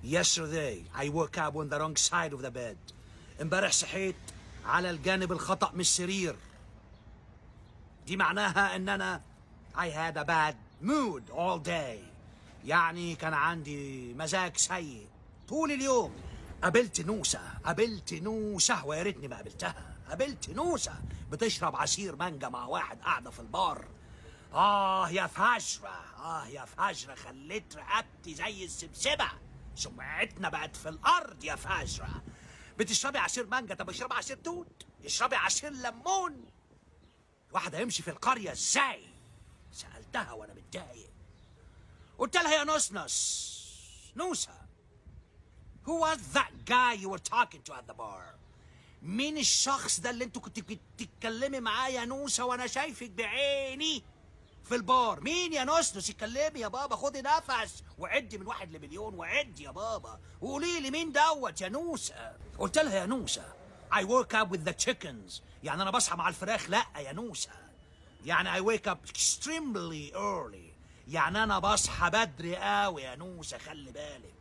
Yesterday I woke up on the wrong side of the bed. امبارح صحيت على الجانب الخطأ من السرير. دي معناها ان انا I had a bad mood all day. يعني كان عندي مزاج سيء طول اليوم. قابلت نوسة قابلت نوسة ويا ريتني ما قابلتها قابلت نوسة بتشرب عصير مانجا مع واحد قاعدة في البار آه يا فجرة آه يا فجرة خليت رقبتي زي السبسبة سمعتنا بقت في الأرض يا فجرة بتشربي عصير مانجا طب اشربي عصير توت اشربي عصير ليمون واحد هيمشي في القرية ازاي سألتها وانا متضايق قلت لها يا نصنص نوسة Who was that guy you were talking to at the bar? مين الشخص ده اللي انتوا كنت بتتكلمي معاه يا نوسة وانا شايفك بعيني في البار مين يا نصنص اتكلمي يا بابا خدي نفس وعدي من واحد لمليون وعدي يا بابا وقولي لي مين دوت يا نوسة قلت لها يا نوسة I wake up with the chickens يعني انا بصحى مع الفراخ لا يا نوسة يعني I wake up extremely early يعني انا بصحى بدري قوي يا نوسة خلي بالك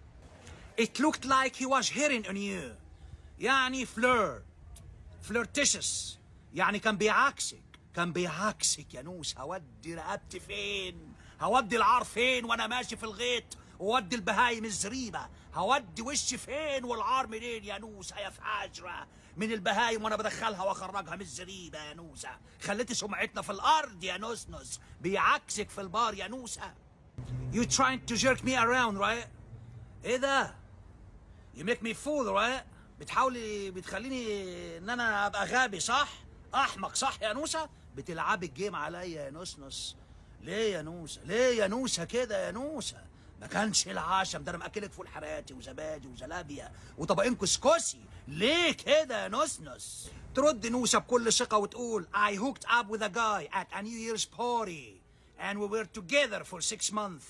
It looked like he was hitting on you يعني flirt flirtatious يعني كان بيعكسك كان بيعكسك يا نوس هودي رقبتي فين هودي العار فين وانا ماشي في الغيط وودي البهايم الزريبة هودي وشي فين والعار منين يا نوسة يا فاجرة من البهايم وانا بدخلها واخرجها من الزريبة يا نوسة خليتي سمعتنا في الارض يا نوسنوس بيعكسك في البار يا نوسة You trying to jerk me around right ايه ده You make me fool right بتحاولي بتخليني ان انا ابقى غبي صح احمق صح يا نوسه بتلعبي الجيم عليا يا نصنص ليه يا نوسه ليه يا نوسه كده يا نوسه ما كانش العشم ده انا ماكلك فول حراتي وزبادي وزلابيا وطبقين كسكسي ليه كده يا نصنص ترد نوسه بكل ثقه وتقول I hooked up with a guy at a New Year's party and we were together for six months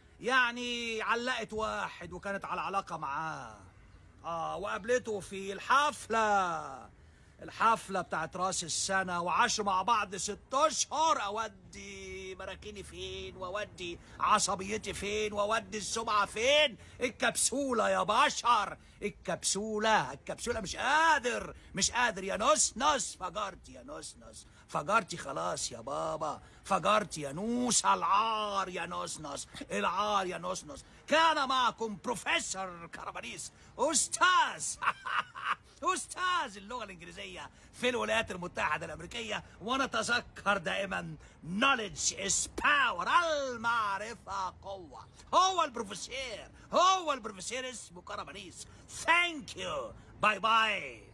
يعني علقت واحد وكانت على علاقه معاه اه وقابلته في الحفله الحفلة بتاعت راس السنة وعاشوا مع بعض ست أشهر أودي مراكيني فين وأودي عصبيتي فين وأودي السمعة فين الكبسولة يا بشر الكبسولة الكبسولة مش قادر مش قادر يا نص نص فجرتي يا نص نص فجرتي خلاص يا بابا فجرتي يا نوس العار يا نص نص العار يا نص نص كان معكم بروفيسور كربانيس أستاذ أستاذ اللغة الإنجليزية في الولايات المتحدة الأمريكية ونتذكر دائما knowledge is power المعرفة قوة هو البروفيسور هو البروفيسور اسمه كربانيس ثانك يو باي باي